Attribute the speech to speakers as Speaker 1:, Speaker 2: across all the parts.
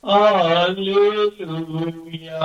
Speaker 1: ஹalleluya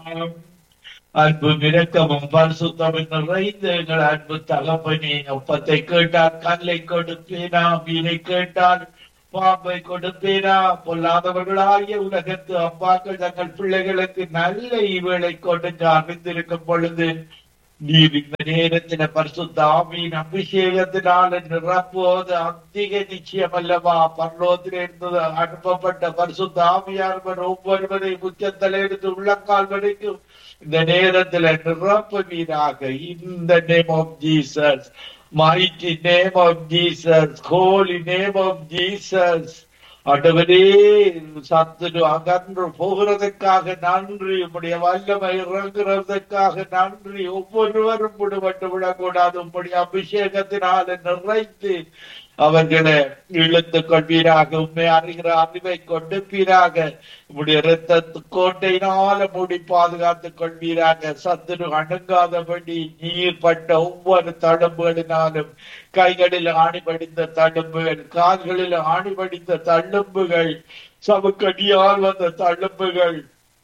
Speaker 1: அன்பு இரக்கமும் பரிசுத்தமும் நிறைந்த எங்கள் அன்பு தகப்பனே அப்பத்தை கேட்டால் கல்லை கொடுப்பேனா மீனை கேட்டால் பாம்பை கொடுப்பேனா பொல்லாதவர்களாகிய உலகத்து அப்பாக்கள் தங்கள் பிள்ளைகளுக்கு நல்ல இவளை கொடுக்க அறிந்திருக்கும் பொழுது நீர் இந்த நேரத்தில பரிசுத்த ஆவியின் அபிஷேகத்தினால் நிரப்புவது அதிக நிச்சயம் அல்லவா பரலோகத்தில் இருந்தது அனுப்பப்பட்ட பரிசுத்த ஆவியானவர் ஒவ்வொருவரையும் உச்சத்தலை எடுத்து உள்ளங்கால் வரைக்கும் இந்த நேரத்துல நிரப்புவீராக இந்த name of Jesus mighty name of Jesus, holy name of Jesus. ஆண்டவரே சத்துரு அகன்று போகிறதுக்காக நன்றி உம்முடைய வல்லமை இறங்குறதுக்காக நன்றி ஒவ்வொருவரும் விடுபட்டு விடக்கூடாது உம்முடைய அபிஷேகத்தினால நிறைத்து அவர்களை இழுத்துக் கொள்வீராக உண்மை அறிகிற அறிவை கொடுப்பீராக உம்முடைய இரத்த கோட்டையினால மூடி பாதுகாத்துக் கொள்வீராக சத்துரு அணுங்காதபடி நீர் பட்ட ஒவ்வொரு தழும்புகளினாலும் கைகளில் ஆணிபடிந்த தழும்புகள் கால்களில் ஆணிபடிந்த தழும்புகள் சவுக்கடியால் வந்த தழும்புகள்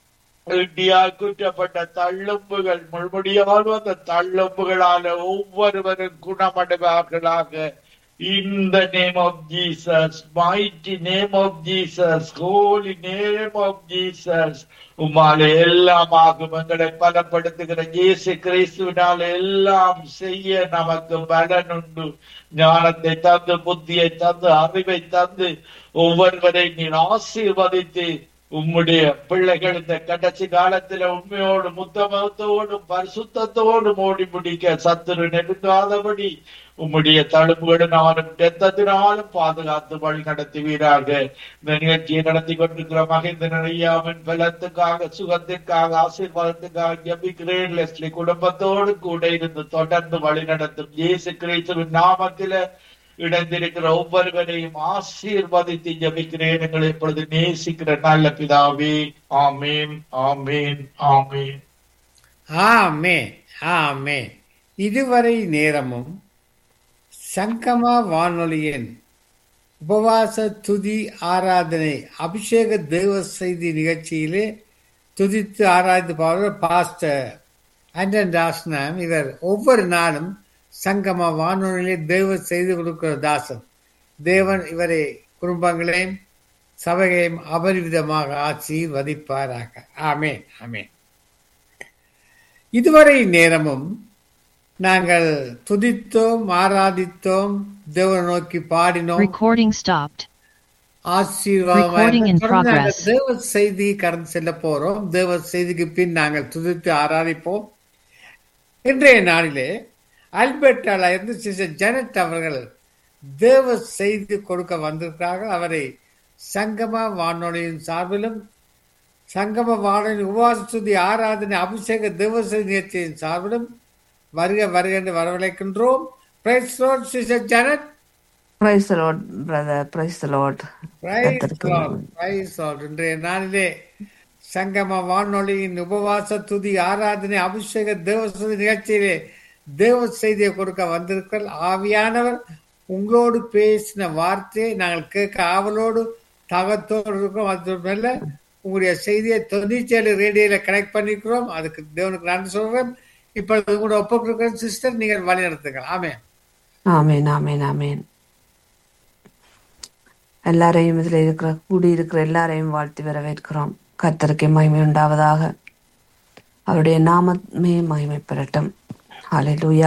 Speaker 1: இடியால் குற்றப்பட்ட தள்ளும்புகள் முள்முடியால் வந்த தள்ளும்புகளால ஒவ்வொருவரும் குணமடைவார்களாக In the name of Jesus, mighty name of Jesus, holy name of Jesus, உம்மாலே எல்லாம் ஆகும் எங்களை பலப்படுத்துகிற இயேசு கிறிஸ்துவினால் எல்லாம் செய்ய நமக்கு பலன் உண்டு ஞானத்தை தந்து புத்தியை தந்து அறிவை தந்து ஒவ்வொருவரை நீர் ஆசீர்வதித்து உம்முடைய பிள்ளைகள் இந்த கடைசி காலத்துல உண்மையோடு முத்தமத்தோடும் பரிசுத்தத்தோடும் ஓடி முடிக்க சத்துரு நெருங்காதபடி உம்முடைய தழும்புகளினாலும் ரத்தத்தினாலும் பாதுகாத்து வழி நடத்துவீராக இந்த நிகழ்ச்சியை நடத்தி கொண்டிருக்கிற மகிந்த ஐயாவின் பலத்துக்காக சுகத்திற்காக ஆசீர்வாதத்துக்காக ஜபிக்கிறேன் லெஸ்லி குடும்பத்தோடு கூட இருந்து தொடர்ந்து வழி நடத்தும் இயேசு கிறிஸ்துவின் நாமத்தில இணைந்திருக்கிற ஒவ்வொருவரையும் ஆசீர்வதித்து ஜபிக்கிறேன் எங்களை இப்பொழுது நேசிக்கிற நல்ல பிதாவே ஆமேன் ஆமேன் ஆமேன்
Speaker 2: ஆமே ஆமே இதுவரை நேரமும் சங்கமா வானொலியின் உபவாச துதி ஆராதனை அபிஷேக தேவ செய்தி நிகழ்ச்சியிலே துதித்து ஆராய்ந்து பாடுற பாஸ்டர் ஆண்டன் தாஸ்னாம் இவர் ஒவ்வொரு நாளும் சங்கம வானொலியிலே தேவ செய்து கொடுக்கிற தாசன் தேவன் இவரை குடும்பங்களையும் சபையையும் அபரிவிதமாக ஆசீர்வதிப்பாராக ஆமேன் ஆமேன் இதுவரை நேரமும் நாங்கள் துதித்தோம் ஆராதித்தோம் தேவனை நோக்கி பாடினோம்
Speaker 3: Recording stopped. Recording in
Speaker 2: ஆசீர்வாதம்
Speaker 3: progress.
Speaker 2: தேவ செய்தி கடந்து செல்ல போறோம் தேவ செய்திக்கு பின் நாங்கள் துதித்து ஆராதிப்போம் இன்றைய நாளிலே அல்பர்டால இருந்து சிஸ்டர் ஜெனட் அவர்கள் தேவ செய்தி கொடுக்க வந்திருக்கிறார்கள் அவரை சங்கம வானொலியின் சார்பிலும் சங்கம வானொலி உபவாசத்துதி ஆராதனை அபிஷேக தேவ செய்தி நிகழ்ச்சியின் சார்பிலும் வருக வருக என்று வரவழைக்கின்றோம் Praise the Lord, Sister Janet.
Speaker 4: Praise Lord brother praise Lord
Speaker 2: Praise
Speaker 4: கர்த்தருக்கு
Speaker 2: God, praise God. இன்றைய நாளிலே சங்கம வானொலியின் உபவாச துதி ஆராதனை அபிஷேக தேவசதி நிகழ்ச்சியிலே தேவ செய்தியை கொடுக்க வந்திருக்கிறார் ஆவியானவர் உங்களோடு பேசின வார்த்தையை நாங்கள் கேட்க ஆவலோடு தாகத்தோடு இருக்கிறோம் அது மேல உங்களுடைய செய்தியை தொண்ணூற்றி ஏழு ரேடியோல கனெக்ட் பண்ணிக்கிறோம் அதுக்கு தேவனுக்கு நன்றி சொல்றேன் இப்பொழுது உங்களோட ஒப்புக்கிற சிஸ்டர் நீங்கள் வழி நடத்துங்கள் ஆமே
Speaker 4: ஆமேன் ஆமேன் ஆமேன் எல்லாரையும் இதுல இருக்கிற கூடி இருக்கிற எல்லாரையும் வாழ்த்தி வரவேற்கிறோம் கர்த்தருக்கு மகிமை உண்டாவதாக அவருடைய நாமமே மகிமை பெறட்டும் ஹalleluya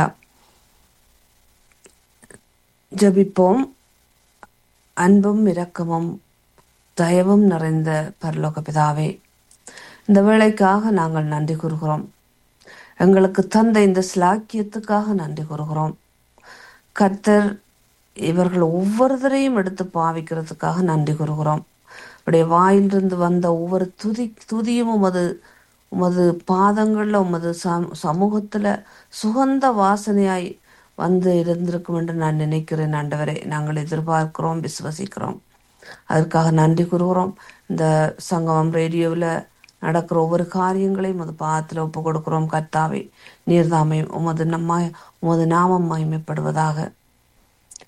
Speaker 4: ஜெபிப்போம் அன்பும் இரக்கமும் தயவும் நிறைந்த பரலோக பிதாவே இந்த வேளைக்காக நாங்கள் நன்றி கூறுகிறோம் எங்களுக்கு தந்த இந்த சிலாக்கியத்துக்காக நன்றி கூறுகிறோம் கர்த்தர் இவர்கள் ஒவ்வொருத்தரையும் எடுத்து பாவிக்கிறதுக்காக நன்றி கூறுகிறோம் உடைய வாயிலிருந்து வந்த ஒவ்வொரு துதி துதியும் உமது உமது பாதங்கள்ல உமது சம சமூகத்துல சுகந்த வாசனையாய் வந்து இருந்திருக்கும் என்று நான் நினைக்கிறேன் ஆண்டவரே நாங்கள் எதிர்பார்க்கிறோம் விசுவசிக்கிறோம் அதற்காக நன்றி கூறுகிறோம் இந்த சங்கமம் ரேடியோவில் நடக்கிற ஒவ்வொரு காரியங்களையும் உமது பாதத்தில் ஒப்பு கொடுக்கிறோம் கர்த்தாவே நீர்தாமை உமது நம்ம உமது நாமம் மகிமைப்படுவதாக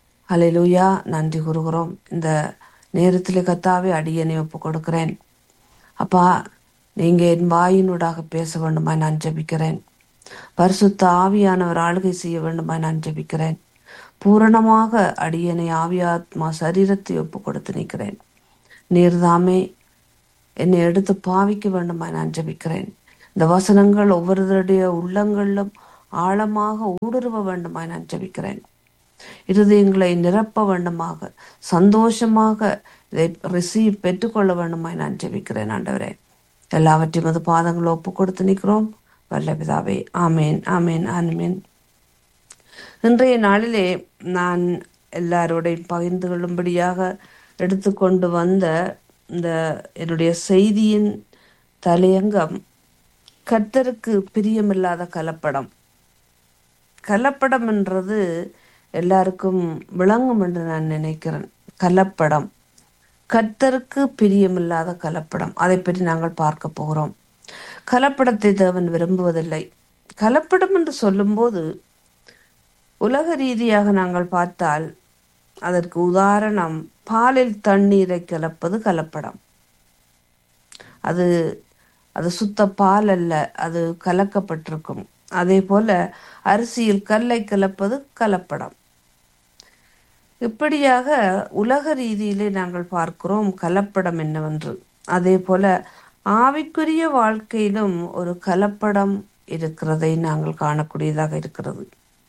Speaker 4: ஹalleluya நன்றி கூறுகிறோம் இந்த நேரத்தில் கத்தாவே அடியனை ஒப்பு கொடுக்கிறேன் அப்பா நீங்க என் வாயினூடாக பேச வேண்டுமாய் நான் ஜெபிக்கிறேன் பரிசுத்த ஆவியானவர் ஆளுகை செய்ய வேண்டுமாய் நான் ஜெபிக்கிறேன் பூரணமாக அடியனை ஆவியாத்மா சரீரத்தை ஒப்பு கொடுத்து நிற்கிறேன் நீர்தாமே என்னை எடுத்து பாவிக்க வேண்டுமாய் நான் ஜெபிக்கிறேன் இந்த வசனங்கள் ஒவ்வொருவருடைய உள்ளங்களிலும் ஆழமாக ஊடுருவ வேண்டுமாய் நான் ஜெபிக்கிறேன் இருதயங்களை நிரப்ப வேண்டுமாக சந்தோஷமாக இதை ரிசீவ் பெற்றுக்கொள்ள வேண்டுமாய் நான் ஜெபிக்கிறேன் ஆண்டவரே எல்லாவற்றையும் அது பாதங்களை ஒப்பு கொடுத்து நிற்கிறோம் வல்ல பிதாவே ஆமேன் ஆமேன் ஆமேன் இன்றைய நாளிலே நான் எல்லாரோடையும் பகிர்ந்து கொள்ளும்படியாக எடுத்துக்கொண்டு வந்த இந்த என்னுடைய செய்தியின் தலையங்கம் கர்த்தருக்கு பிரியமில்லாத கலப்படம் கலப்படம் என்றது எல்லாருக்கும் விளங்கும் என்று நான் நினைக்கிறேன் கலப்படம் கர்த்தருக்கு பிரியமில்லாத கலப்படம் அதை பற்றி நாங்கள் பார்க்க போகிறோம் கலப்படத்தை தேவன் விரும்புவதில்லை கலப்படம் என்று சொல்லும்போது உலக ரீதியாக நாங்கள் பார்த்தால் அதற்கு உதாரணம் பாலில் தண்ணீரை கலப்பது கலப்படம் அது அது சுத்த பால் அல்ல அது கலக்கப்பட்டிருக்கும் அதே போல அரிசியில் கல்லை கலப்பது கலப்படம் இப்படியாக உலக ரீதியிலே நாங்கள் பார்க்கிறோம் கலப்படம் என்னவென்று அதே போல ஆவிக்குரிய வாழ்க்கையிலும் ஒரு கலப்படம் இருக்கிறதை நாங்கள் காணக்கூடியதாக இருக்கிறது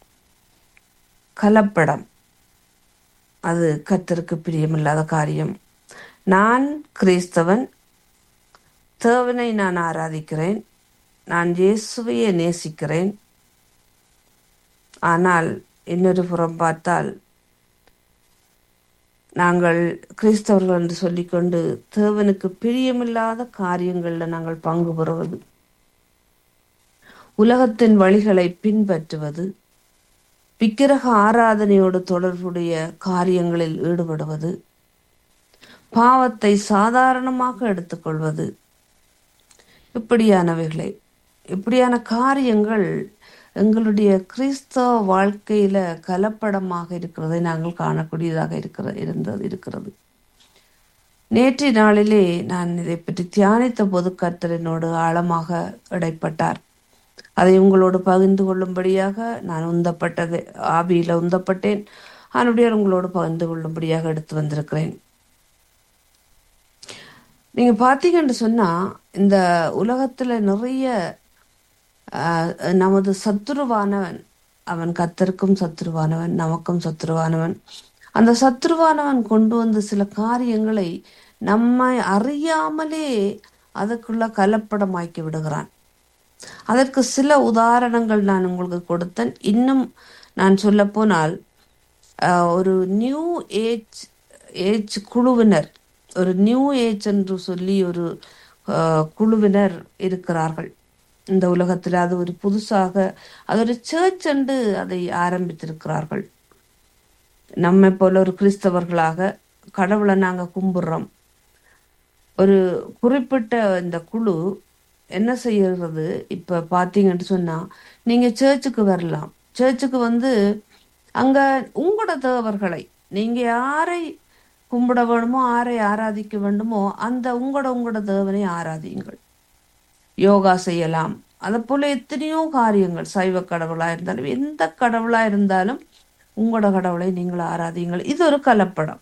Speaker 4: கலப்படம் அது கத்தருக்கு பிரியமில்லாத காரியம் நான் கிறிஸ்தவன் தேவனை நான் ஆராதிக்கிறேன் நான் இயேசுவையே நேசிக்கிறேன் ஆனால் இன்னொரு புறம் பார்த்தால் நாங்கள் கிறிஸ்தவர்கள் என்று சொல்லிக்கொண்டு தேவனுக்கு பிரியமில்லாத காரியங்கள்ல நாங்கள் பங்கு பெறுவது உலகத்தின் வழிகளை பின்பற்றுவது விக்கிரக ஆராதனையோடு தொடர்புடைய காரியங்களில் ஈடுபடுவது பாவத்தை சாதாரணமாக எடுத்துக்கொள்வது இப்படியானவைகளை இப்படியான காரியங்கள் எங்களுடைய கிறிஸ்தவ வாழ்க்கையில கலப்படமாக இருக்கிறதை நாங்கள் காணக்கூடியதாக இருக்கிற இருந்தது இருக்கிறது நேற்றைய நாளிலே நான் இதை பற்றி தியானித்த போது கர்த்தரனோடு ஆழமாக இடைப்பட்டார் அதை உங்களோடு பகிர்ந்து கொள்ளும்படியாக நான் உந்தப்பட்டது ஆவியில உந்தப்பட்டேன் அதனுடைய உங்களோடு பகிர்ந்து கொள்ளும்படியாக எடுத்து வந்திருக்கிறேன் நீங்க பாத்தீங்கன்னு சொன்னா இந்த உலகத்துல நிறைய ஆஹ், நமது சத்துருவானவன் அவன் கத்தருக்கும் சத்துருவானவன் நமக்கும் சத்துருவானவன் அந்த சத்துருவானவன் கொண்டு வந்த சில காரியங்களை நம்மை அறியாமலே அதுக்குள்ள கலப்படமாக்கி விடுகிறான் அதற்கு சில உதாரணங்கள் நான் உங்களுக்கு கொடுத்தேன் இன்னும் நான் சொல்ல போனால் ஒரு நியூ ஏஜ் ஏஜ் குழுவினர் ஒரு நியூ ஏஜ் என்று சொல்லி ஒரு ஆஹ், குழுவினர் இருக்கிறார்கள் இந்த உலகத்தில் அது ஒரு புதுசாக அது ஒரு சர்ச் என்று அதை ஆரம்பித்திருக்கிறார்கள் நம்மை போல ஒரு கிறிஸ்தவர்களாக கடவுளை நாங்க கும்பிடுறோம் ஒரு குறிப்பிட்ட இந்த குழு என்ன செய்யறது இப்ப பாத்தீங்கன்னு சொன்னா நீங்க சர்ச்சுக்கு வரலாம் சர்ச்சுக்கு வந்து அங்க உங்களோட தேவர்களை நீங்க யாரை கும்பிட வேண்டுமோ யாரை ஆராதிக்க வேண்டுமோ அந்த உங்களோட உங்களோட தேவனை ஆராதியுங்கள் யோகா செய்யலாம் அதை போல எத்தனையோ காரியங்கள் சைவ கடவுளா இருந்தாலும் எந்த கடவுளா இருந்தாலும் உங்களோட கடவுளை நீங்கள் ஆராதியுங்கள் இது ஒரு கலப்படம்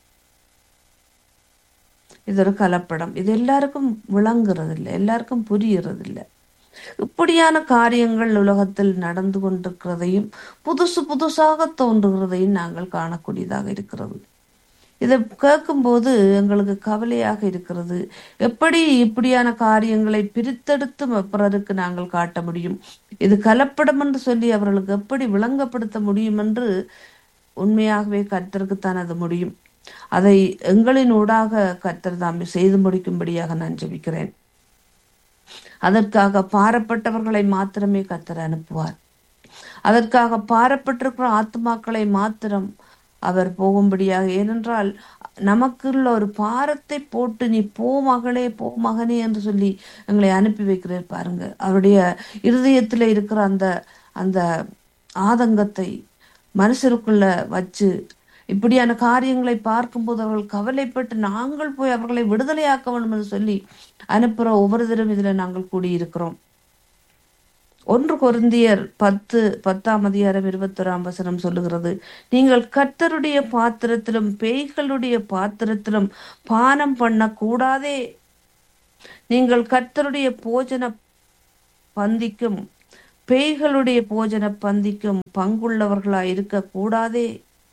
Speaker 4: இது ஒரு கலப்படம் இது எல்லாருக்கும் விளங்குறது இல்லை எல்லாருக்கும் புரிகிறது இல்லை இப்படியான காரியங்கள் உலகத்தில் நடந்து கொண்டிருக்கிறதையும் புதுசு புதுசாக தோன்றுகிறதையும் நாங்கள் காணக்கூடியதாக இருக்கிறது இதை கேட்கும்போது எங்களுக்கு கவலையாக இருக்கிறது எப்படி இப்படியான காரியங்களை பிரித்தெடுத்து பிறருக்கு நாங்கள் காட்ட முடியும் இது கலப்படம் என்று சொல்லி அவர்களுக்கு எப்படி விளங்கப்படுத்த முடியும் என்று உண்மையாகவே கர்த்தருக்குத்தான் அது முடியும் அதை எங்களின் ஊடாக கர்த்தர் தாமே செய்து முடிக்கும்படியாக நான் ஜெபிக்கிறேன் அதற்காக பாரப்பட்டவர்களை மாத்திரமே கர்த்தர் அனுப்புவார் அதற்காக பாரப்பட்டிருக்கிற ஆத்மாக்களை மாத்திரம் அவர் போகும்படியாக ஏனென்றால் நமக்குள்ள ஒரு பாரத்தை போட்டு நீ போ மகளே போ மகனே என்று சொல்லி எங்களை அனுப்பி வைக்கிறார் பாருங்க அவருடைய இருதயத்துல இருக்கிற அந்த அந்த ஆதங்கத்தை மனுஷருக்குள்ள வச்சு இப்படியான காரியங்களை பார்க்கும்போது அவர்கள் கவலைப்பட்டு நாங்கள் போய் அவர்களை விடுதலையாக்க வேண்டும் என்று சொல்லி அனுப்புற ஒவ்வொருத்தரும் இதுல நாங்கள் கூடியிருக்கிறோம் ஒன்று கொருந்தியர் பத்து பத்தாம் அதிகாரம் இருபத்தொராம் வசனம் சொல்லுகிறது நீங்கள் கர்த்தருடைய பாத்திரத்திலும் பேய்களுடைய பாத்திரத்திலும் பானம் பண்ண கூடாதே நீங்கள் கர்த்தருடைய போஜன பந்திக்கும் பேய்களுடைய போஜன பந்திக்கும் பங்குள்ளவர்களாய் இருக்க கூடாதே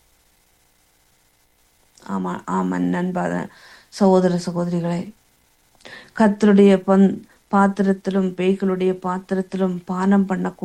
Speaker 4: ஆமா ஆமன் நண்பாத சகோதர சகோதரிகளே கர்த்தருடைய பந் பாத்திரத்திலும் பேய்களுடைய பாத்திரத்திலும் பானம் பண்ண